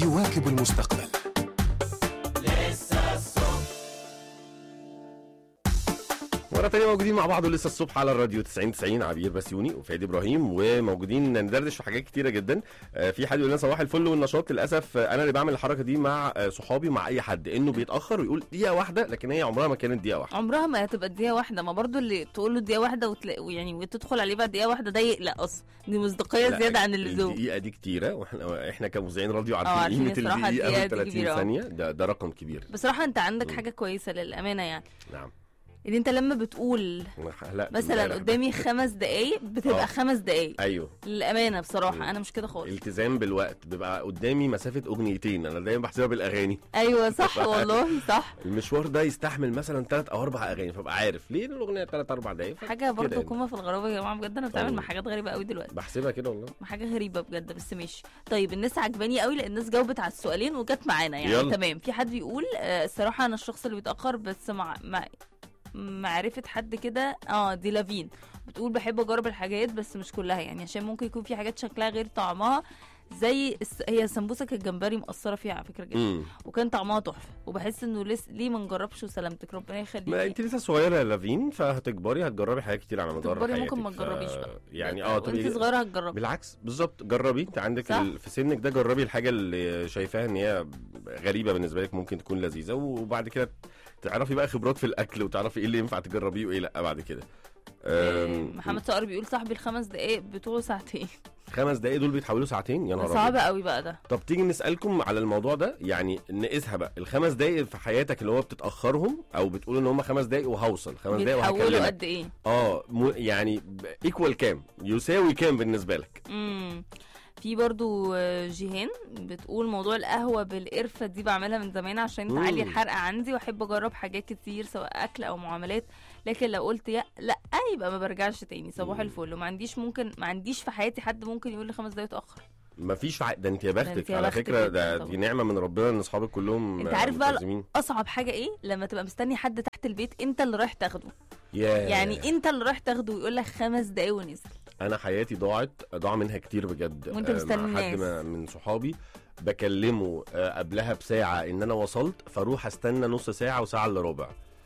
يواكب المستقبل مرة تانية موجودين مع بعض لسه الصبح على الراديو 90 90 عبير بسيوني وفادي ابراهيم وموجودين ندردش في حاجات كتيرة جدا آه، في حد يقول لنا صباح الفل والنشاط للاسف آه، انا اللي بعمل الحركة دي مع آه، صحابي ومع اي حد انه بيتأخر ويقول دقيقة واحدة لكن هي عمرها ما كانت دقيقة واحدة عمرها ما هتبقى دقيقة واحدة ما برضو اللي تقول له دقيقة واحدة وتلاقي ويعني وتدخل عليه بعد دقيقة واحدة ده يقلق أصلا دي مصداقية لا، زيادة عن اللزوم الدقيقة دي كتيرة واحنا احنا كمذيعين راديو عارفين عارفين قيمة الصراحة الدقيقة الدقيقة في دي 30 كبيرة أوي. ثانية ده ده رقم كبير بصراحة أنت عندك مم. حاجة كويسة للأمانة يعني نعم إن أنت لما بتقول لا مثلا امبارح قدامي خمس دقايق بتبقى آه. خمس دقايق ايوه للأمانة مم. بصراحة أنا مش كده خالص التزام بالوقت بيبقى قدامي مسافة اغنيتين انا دايما بحسبها بالاغاني أيوة صح والله صح المشوار ده يستحمل مثلا ثلاث او اربع اغاني فبقى عارف ليه الاغنيه ثلاث اربع دقايق حاجة برضو يعني. كومة في الغرابة يا جماعة بجد أنا بتعامل طبعاً. مع حاجات غريبة قوي دلوقتي بحسبها كده والله مع حاجة غريبة بجد بس ماشي طيب الناس عجباني قوي لان الناس جاوبت على السؤالين وجت معانا يعني يلا. تمام في حد بيقول آه الصراحة انا الشخص اللي بيتأخر بس مع, مع معرفة حد كده اه دي لافين بتقول بحب اجرب الحاجات بس مش كلها يعني عشان ممكن يكون في حاجات شكلها غير طعمها زي الس... هي سمبوسك الجمبري مقصرة فيها على فكرة جدا امم وكان طعمها تحفة وبحس انه لسه ليه ما نجربش وسلامتك ربنا ما يخليكي انت لسه صغيره يا لافين فهتكبري هتجربي حاجات كتير على مدار تكبري حياتك ممكن ما ف- تجربيش بقى. يعني اه وانت تبقي صغيرة هتجربي بالعكس بالظبط جربي انت عندك صح؟ ال... في سنك ده جربي الحاجه اللي شايفاها ان هي غريبه بالنسبه لك ممكن تكون لذيذه وبعد كده تعرفي بقى خبرات في الاكل وتعرفي ايه اللي ينفع تجربيه وايه لا بعد كده آه، أم، محمد صقر بيقول صاحبي الخمس دقايق بتوعه ساعتين خمس دقايق دول بيتحولوا ساعتين يا نهار صعب أبيض. قوي بقى ده طب تيجي نسالكم على الموضوع ده يعني نقيسها بقى الخمس دقايق في حياتك اللي هو بتتاخرهم او بتقول ان هم خمس دقايق وهوصل خمس دقايق بيتحولوا وهكلمك قد ايه اه م... يعني ايكوال كام يساوي كام بالنسبه لك امم في برضو آه، جيهان بتقول موضوع القهوة بالقرفة دي بعملها من زمان عشان مم. تعلي الحرق عندي واحب اجرب حاجات كتير سواء اكل او معاملات لكن لو قلت يا لا يبقى ما برجعش تاني صباح مم. الفل وما عنديش ممكن ما عنديش في حياتي حد ممكن يقول لي خمس دقايق اتاخر مفيش ع... ده انت يا ده بختك انت يا على بختك فكره جدا ده طبعا. دي نعمه من ربنا ان اصحابك كلهم انت عارف بقى ملتزمين. اصعب حاجة ايه لما تبقى مستني حد تحت البيت انت اللي رايح تاخده ياه. يعني انت اللي رايح تاخده ويقول لك خمس دقايق ونزل انا حياتي ضاعت ضاع منها كتير بجد وانت آه، مستني مع حد الناس. ما- من صحابي بكلمه آه، قبلها بساعه ان انا وصلت فاروح استنى نص ساعه وساعه الا ربع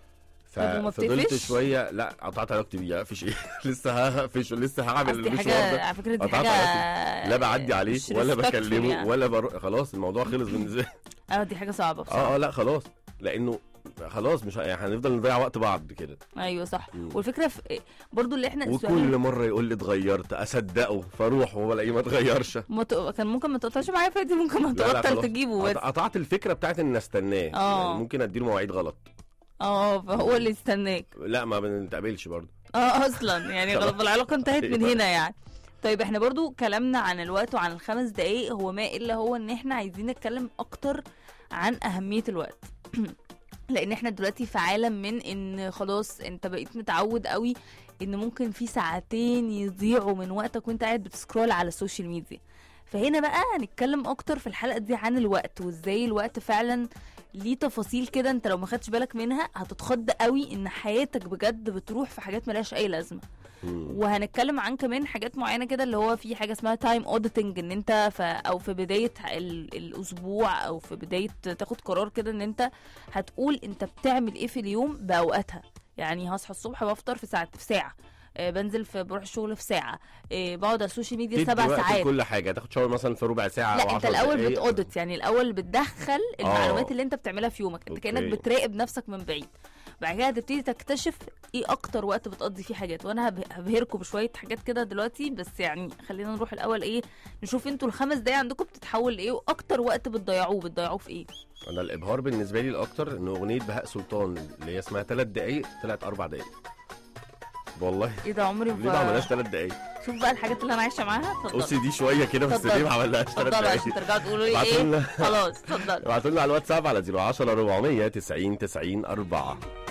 طب وما ففضلت بتقفش؟ شويه لا قطعت علاقتي بيه اقفش ايه لسه هقفش ولسه هعمل قصدي المشوار حاجة ده على فكرة دي قطعت حاجة لا بعدي عليه مش ولا respectful بكلمه يعني. ولا بر... خلاص الموضوع خلص بالنسبه لي اه دي حاجة صعبة بصراحة اه اه لا خلاص لانه خلاص مش ه- يعني هنفضل نضيع وقت بعض كده ايوه صح مم. والفكره في برضو اللي احنا وكل السؤال مره يقول لي اتغيرت اصدقه فاروح وبلاقيه ما اتغيرش ما ت... كان ممكن ما تقطعش معايا فادي ممكن ما لا لا تبطل خلاص. تجيبه قط- بس قطعت الفكره بتاعت ان استناه آه. يعني ممكن اديله مواعيد غلط اه فهو اللي يستناك لا ما بنتقابلش برضه اه اصلا يعني خلاص. غلط العلاقه انتهت من أيوة. هنا يعني طيب احنا برضو كلامنا عن الوقت وعن الخمس دقايق هو ما الا هو ان احنا عايزين نتكلم اكتر عن اهميه الوقت لان احنا دلوقتي في عالم من ان خلاص انت بقيت متعود قوي ان ممكن في ساعتين يضيعوا من وقتك وانت قاعد بتسكرول على السوشيال ميديا فهنا بقى هنتكلم اكتر في الحلقه دي عن الوقت وازاي الوقت فعلا ليه تفاصيل كده انت لو ما خدتش بالك منها هتتخض قوي ان حياتك بجد بتروح في حاجات ملهاش اي لازمه مم. وهنتكلم عن كمان حاجات معينه كده اللي هو في حاجه اسمها تايم اوديتنج ان انت ف او في بدايه ال... الاسبوع او في بدايه تاخد قرار كده ان انت هتقول انت بتعمل ايه في اليوم باوقاتها يعني هصحى الصبح بفطر في ساعه في ساعه آه، بنزل في بروح الشغل في ساعه آه، بقعد على السوشيال ميديا تدي سبع وقت ساعات لكل حاجه تاخد شاور مثلا في ربع ساعه او لا انت 10 الاول دقايق. بتاودت يعني الاول بتدخل المعلومات اللي انت بتعملها في يومك انت أوكي. كانك بتراقب نفسك من بعيد بعد كده هتبتدي تكتشف ايه اكتر وقت بتقضي فيه حاجات وانا هب- هبهركم بشويه حاجات كده دلوقتي بس يعني خلينا نروح الاول ايه نشوف انتوا الخمس دقايق عندكم بتتحول لايه واكتر وقت بتضيعوه بتضيعوه في ايه انا الابهار بالنسبه لي الاكتر ان اغنيه بهاء سلطان اللي هي اسمها ثلاث دقايق طلعت اربع دقايق والله ايه ده عمري ليه ما عملناش ثلاث دقايق شوف بقى الحاجات اللي انا عايشه معاها اوسي اتفضلوا دي شويه كده بس اتفضل. ليه ما عملناش ثلاث اتفضلوا عشان دقايق ترجعوا تقولوا لي ابعتوا ايه لنا خلاص اتفضلوا ابعتوا لنا على الواتساب على 010 400 90 90 4